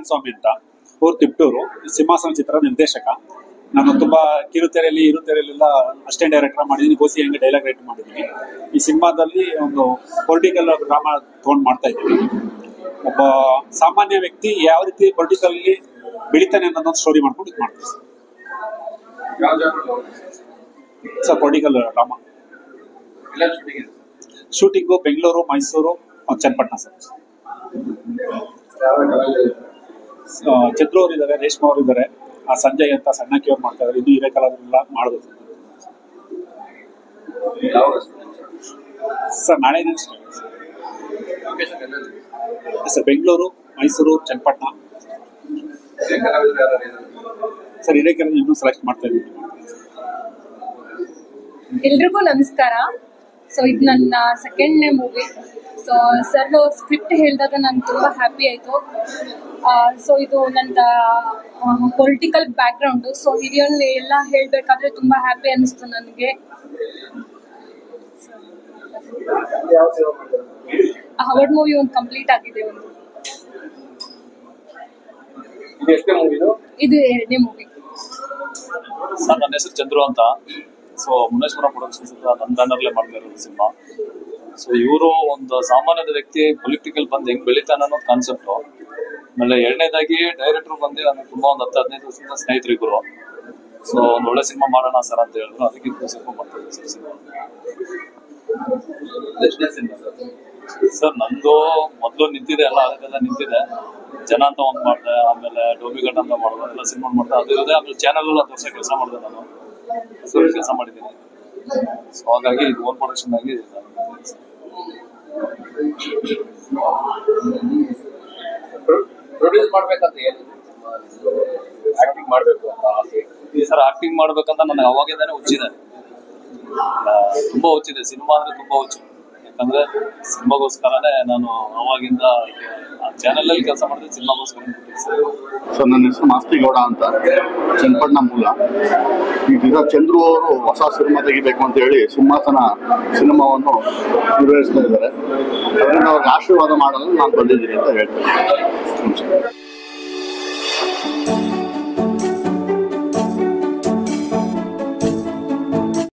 ಸ್ವಾಮಿ ಅಂತ ಊರು ತಿಪ್ಟೂರು ಈ ಸಿಂಹಾಸನ ಚಿತ್ರ ನಿರ್ದೇಶಕ ನಾನು ತುಂಬಾ ಕಿರುತೆರೆಯಲ್ಲಿ ಇರುತೆರೆಯಲ್ಲೆಲ್ಲ ಅಸಿಸ್ಟೆಂಟ್ ಡೈರೆಕ್ಟರ್ ಮಾಡಿದ್ದೀನಿ ಗೋಸಿ ಹಂಗೆ ಡೈಲಾಗ್ ರೈಟ್ ಮಾಡಿದ್ದೀನಿ ಈ ಸಿನಿಮಾದಲ್ಲಿ ಒಂದು ಪೊಲಿಟಿಕಲ್ ಡ್ರಾಮಾ ತೊಗೊಂಡು ಮಾಡ್ತಾ ಇದ್ದೀನಿ ಒಬ್ಬ ಸಾಮಾನ್ಯ ವ್ಯಕ್ತಿ ಯಾವ ರೀತಿ ಪೊಲಿಟಿಕಲ್ಲಿ ಬೆಳಿತಾನೆ ಅನ್ನೋದೊಂದು ಸ್ಟೋರಿ ಮಾಡ್ಕೊಂಡು ಇದು ಮಾಡ್ತೀನಿ ಯಾವ ಜಾಗ ಸರ್ ಪೊಲಿಟಿಕಲ್ ಡ್ರಾಮಾ ಎಲ್ಲ ಶೂಟಿಂಗ್ ಇದೆ ಶೂಟಿಂಗು ಬೆಂಗಳೂರು ಮೈಸೂರು ಮತ್ತು ಚನ್ನಪಟ್ಟಣ ಸರ್ ಆ, ಚಂದ್ರು ಅವರು ಇದ್ದಾರೆ ರೇಷ್ಮಾ ಅವರು ಇದ್ದಾರೆ ಆ ಸಂಜಯ್ ಅಂತ ಸಣ್ಣಕ್ಕಿ ಅವ್ರು ಮಾಡ್ತಾ ಇದ್ದಾರೆ ಇನ್ನು ಹಿರೇಕಲಾದ್ರೆಲ್ಲ ಮಾಡೋದು ಯಾವ ಸರ್ ನಾಳೆ ಲೊಕೇಶನ್ ಎಲ್ಲೆಲ್ಲಿ ಸರ್ ಬೆಂಗಳೂರು ಮೈಸೂರು ಚನ್ನಪಟ್ಟಣ ಏನ್ ಕಲಾವಿದರು ಯಾರು ಇದ್ದಾರೆ ಸರ್ ಹಿರೇಕೆರೆ ಇನ್ನೂ ಸೆಲೆಕ್ಟ್ ಮಾಡ್ತಾ ಇದ್ದೀವಿ ಎಲ್ರಿಗೂ ನಮಸ್ಕಾರ ಸೊ ಇದು ನನ್ನ ಸೆಕೆಂಡ್ನೇ ಮೂವಿ ಸೊ ಸರ್ ಸ್ಕ್ರಿಪ್ಟ್ ಹೇಳಿದಾಗ ನಂಗೆ ತುಂಬ ಹ್ಯಾಪಿ ಆಯಿತು ಸೊ ಇದು ನನ್ನ ಪೊಲಿಟಿಕಲ್ ಬ್ಯಾಕ್ಗ್ರೌಂಡು ಸೊ ಹಿರಿಯರು ಎಲ್ಲ ಹೇಳಬೇಕಾದ್ರೆ ತುಂಬ ಹ್ಯಾಪಿ ಅನ್ನಿಸ್ತು ನನಗೆ ಯಾವ ಸೇವೆ ಮಾಡಿದ್ದಾರೆ ಹವರ್ಡ್ ಮೂವಿ ಒಂದು ಕಂಪ್ಲೀಟ್ ಆಗಿದೆ ಒಂದು ಇದು ಎಷ್ಟೇ ಮೂವಿದು ಇದು ಎರಡನೇ ಮೂವಿ ಸರ್ ನನ್ನ ಹೆಸರು ಚಂದ್ರು ಅಂತ ಸೊ ಮುನೇಶ್ವರ ಪ್ರೊಡಕ್ಷನ್ಸ್ ಅಂತ ನನ್ನ ಬ್ಯಾನರ್ಲೆ ಮಾಡ್ತಾ ಇರೋದು ಸಿನಿಮಾ ಸೊ ಇವರು ಒಂದು ಸಾಮಾನ್ಯದ ವ್ಯಕ್ತಿ ಪೊಲಿಟಿಕಲ್ ಬಂದು ಹೆಂಗ್ ಬೆಳಿತಾನೆ ಅನ್ನೋದು ಕಾನ್ಸೆಪ್ಟ್ ಆಮೇಲೆ ಎರಡನೇದಾಗಿ ಡೈರೆಕ್ಟರ್ ಬಂದು ನನಗೆ ತುಂಬಾ ಒಂದು ಹತ್ತು ಹದಿನೈದು ವರ್ಷದಿಂದ ಸ್ನೇಹಿತರಿಬ್ಬರು ಸೊ ಒಂದು ಒಳ್ಳೆ ಸಿನಿಮಾ ಮಾಡೋಣ ಸರ್ ಅಂತ ಹೇಳಿದ್ರು ಅದಕ್ಕೆ ಇದು ಸಿನಿಮಾ ಮಾಡ್ತಾ ಇದ್ದೀವಿ ಸರ್ ಸಿನಿಮಾ ಎಷ್ಟನೇ ಸಿನಿಮಾ ಸರ್ ಸರ್ ನಂದು ಮೊದಲು ನಿಂತಿದೆ ಎಲ್ಲ ಅದೆಲ್ಲ ನಿಂತಿದೆ ಜನ ಅಂತ ಒಂದು ಮಾಡಿದೆ ಆಮೇಲೆ ಡೋಬಿಗಟ್ ಅಂತ ಮಾಡಿದೆ ಎಲ್ಲ ಸಿನಿಮಾ ಮಾಡಿದೆ ಅದು ಇರೋದೆ ಆಮೇಲೆ ಚಾನಲ್ ಹತ್ತು ವರ್ಷ ಕೆಲಸ ಮಾಡಿದೆ ನಾನು ಸೊ ಕೆಲಸ ಮಾಡಿದ್ದೀನಿ ಸೊ ಹಾಗಾಗಿ ಇದು ಓನ್ ಪ್ರೊಡಕ್ಷನ್ ಆಗಿ ನಾನು ಮಾಡ್ತೀನಿ ಸರ್. ಪ್ರೊಡ್ಯೂಸ್ ಮಾಡ್ಬೇಕಂತ ಏನು ಆಕ್ಟಿಂಗ್ ಮಾಡ್ಬೇಕು ಅಂತ ಆಸೆ ಈ ಸರ್ ಆಕ್ಟಿಂಗ್ ಮಾಡ್ಬೇಕಂತ ನನಗೆ ಅವಾಗಿಂದಾನೆ ಹುಚ್ಚಿದೆ ಆ, ತುಂಬಾ ಹುಚ್ಚಿದೆ ಸಿನಿಮಾ ಅಂದ್ರೆ ತುಂಬಾ ಹುಚ್ಚು ಯಾಕಂದ್ರೆ ಸಿನಿಮಾಗೋಸ್ಕರನೇ ನಾನು ಅವಾಗಿಂದ ಚಾನಲ್ ಅಲ್ಲಿ ಕೆಲಸ ಮಾಡಿದ್ರೆ ಸಿನಿಮಾಗೋಸ್ಕರ ಸರ್ ಸರ್ ನನ್ನ ಹೆಸರು ಮಾಸ್ತಿಗೌಡ ಅಂತ ಚನ್ನಪಟ್ಟಣ ಮೂಲ ಈಗ ಚಂದ್ರು ಅವರು ಹೊಸ ಸಿನಿಮಾ ತೆಗಿಬೇಕು ಅಂತ ಹೇಳಿ ಸಿಂಹಾಸನ ಸಿನಿಮಾವನ್ನು ನಿರ್ವಹಿಸ್ತಾ ಇದ್ದಾರೆ ಅದರಿಂದ ಅವ್ರಿಗೆ ಆಶೀರ್ವಾದ ಮಾಡಲು ನಾನು ಬಂದಿದ್ದೀನಿ ಅಂತ ಹೇಳ್ತೀನಿ ನಮಸ್ಕಾರ